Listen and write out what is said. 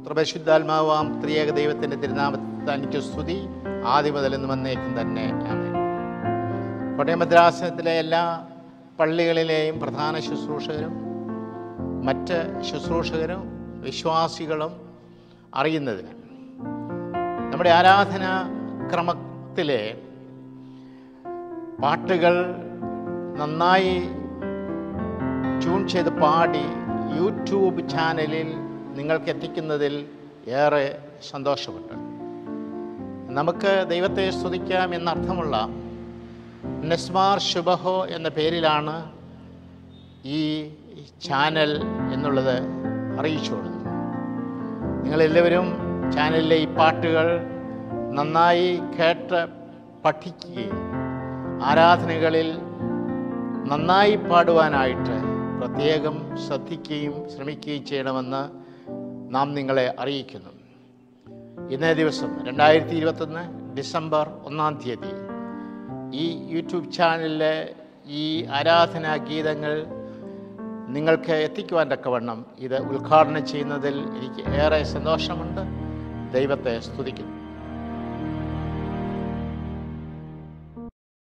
പുത്രപരിശുദ്ധാത്മാവാം ത്രിയേക ദൈവത്തിൻ്റെ തിരുനാമത്തിൽ തനിക്ക് സ്തുതി ആദ്യം മുതൽ ഇന്ന് വന്നേക്കും തന്നെ ആമേൻ കോട്ടയം ഭദ്രാസനത്തിലെ എല്ലാ പള്ളികളിലെയും പ്രധാന ശുശ്രൂഷകരും മറ്റ് ശുശ്രൂഷകരും വിശ്വാസികളും അറിയുന്നതിന് നമ്മുടെ ആരാധനാ ക്രമത്തിലെ പാട്ടുകൾ നന്നായി ട്യൂൺ ചെയ്ത് പാടി യൂട്യൂബ് ചാനലിൽ നിങ്ങൾക്ക് എത്തിക്കുന്നതിൽ ഏറെ സന്തോഷമുണ്ട് നമുക്ക് ദൈവത്തെ സ്തുതിക്കാം എന്നർത്ഥമുള്ള നെസ്മാർ ശുഭഹോ എന്ന പേരിലാണ് ഈ ചാനൽ എന്നുള്ളത് അറിയിച്ചു കൊടുത്തു നിങ്ങളെല്ലാവരും ചാനലിലെ ഈ പാട്ടുകൾ നന്നായി കേട്ട് പഠിക്കുകയും ആരാധനകളിൽ നന്നായി പാടുവാനായിട്ട് പ്രത്യേകം ശ്രദ്ധിക്കുകയും ശ്രമിക്കുകയും ചെയ്യണമെന്ന് നാം നിങ്ങളെ അറിയിക്കുന്നു ഇന്നേ ദിവസം രണ്ടായിരത്തി ഇരുപത്തൊന്ന് ഡിസംബർ ഒന്നാം തീയതി ഈ യൂട്യൂബ് ചാനലിലെ ഈ ആരാധനാ ഗീതങ്ങൾ നിങ്ങൾക്ക് എത്തിക്കുവാൻ തക്കവണ്ണം ഇത് ഉദ്ഘാടനം ചെയ്യുന്നതിൽ എനിക്ക് ഏറെ സന്തോഷമുണ്ട് ദൈവത്തെ സ്തുതിക്കുന്നു